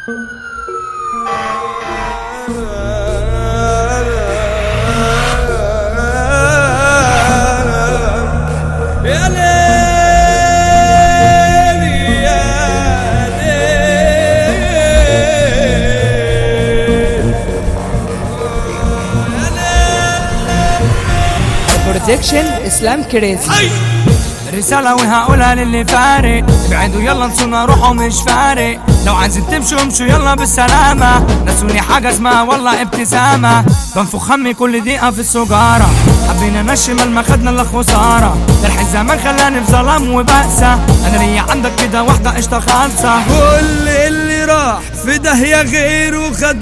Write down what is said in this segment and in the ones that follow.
يا ليل يا ليل بروتكشن اسلام كريزي حي رسالة وهقولها للي فارق ابعدوا يلا انسونا روحوا مش فارق لو عايزين تمشوا امشوا يلا بالسلامة نسوني حاجة اسمها والله ابتسامة بنفخ همي كل دقيقة في السجارة حبينا نشمل ما خدنا الا خسارة جرح الزمان خلاني في ظلام وبأسة انا ليا عندك كده واحدة قشطة خالصة كل اللي راح في داهية غيره خد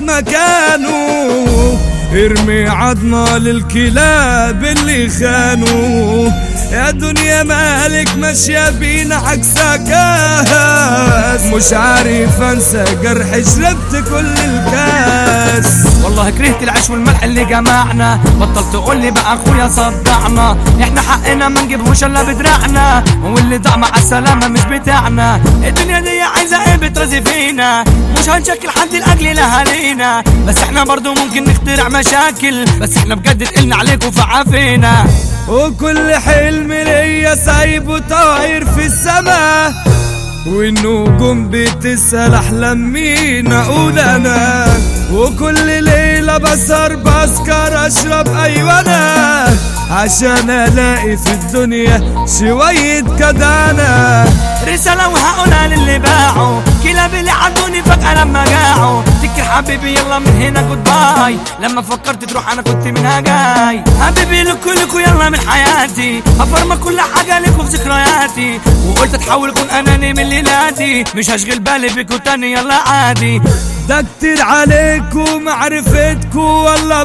مكانه ارمي عظمة للكلاب اللي خانوا يا دنيا مالك ماشية بينا عكسها كاس مش عارف انسى جرح شربت كل الكاس والله كرهت العيش والملح اللي جمعنا بطلت تقول لي بقى اخويا صدعنا احنا حقنا ما نجيبهوش الا بدراعنا واللي ضاع مع السلامه مش بتاعنا الدنيا دي عايزه ايه بترازي فينا مش هنشكل حد لاجل لاهالينا بس احنا برضو ممكن نخترع مشاكل بس احنا بجد تقلنا عليكم فعافينا وكل حلم ليا سايبه طاير في السما والنجوم بتسأل أحلام مين أقول أنا وكل ليلة بسهر بسكر أشرب أيوة أنا عشان ألاقي في الدنيا شوية كدانة رسالة وهقولها للي باعوا كلاب اللي عدوني فجأة لما جاعوا تذكر حبيبي يلا من هنا جود باي لما فكرت تروح انا كنت منها جاي حبيبي لكو لكو يلا من حياتي هفرمك كل حاجة لكو في ذكرياتي وقلت اتحول اكون اناني من ليلاتي مش هشغل بالي بيكو تاني يلا عادي ده كتير عليكم معرفتكم والله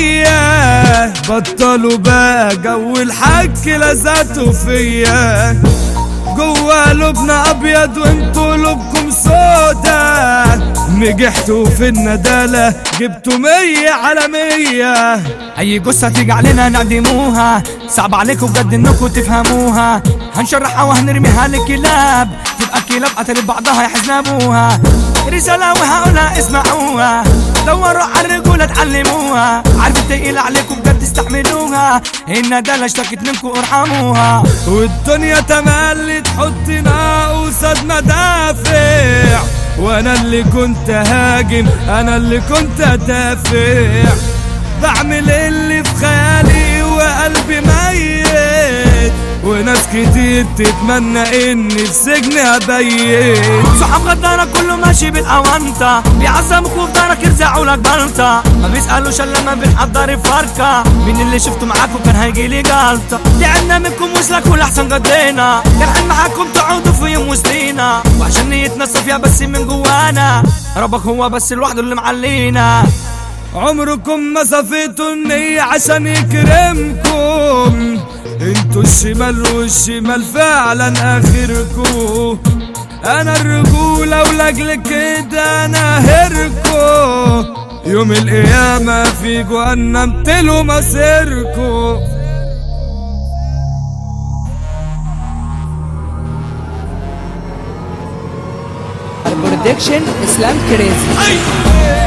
بيا بطلوا بقى جو الحك لذاته فيا جوا قلوبنا ابيض وانتوا قلوبكم سودا نجحتوا في الندالة جبتوا مية على مية اي جثة تيجي علينا نعدموها صعب عليكم بجد انكم تفهموها هنشرحها وهنرميها للكلاب تبقى كلاب قتلت بعضها يحزنبوها رسالة وهقولها اسمعوها دوروا على الرجولة اتعلموها عارف تقيل عليكم بجد تستحملوها الندالة اشتكت منكم ارحموها والدنيا تملي تحطنا قصاد مدافع وانا اللي كنت هاجم انا اللي كنت ادافع بعمل اللي في خيالي وقلبي ميت وناس كتير تتمنى اني في سجن ابيت صحاب غدارة كله ماشي بالاونطة بيعظمك وفي دارك يرزعوا لك بلطة ما بيسألوش الا لما بنحضر الفركة مين اللي شفته معاكم كان هيجي لي جلطة تعبنا منكم وصلك والاحسن قضينا كان حلم معاكم تقعدوا في يوم وسطينا وعشان نيتنا صافية بس من جوانا ربك هو بس لوحده اللي معلينا عمركم ما صفيتوا النية عشان يكرمكم انتوا الشمال والشمال فعلا اخركم انا الرجولة ولاجل كده انا هركم يوم القيامة في جهنم تلو مصيركم البرودكشن اسلام كريزي أي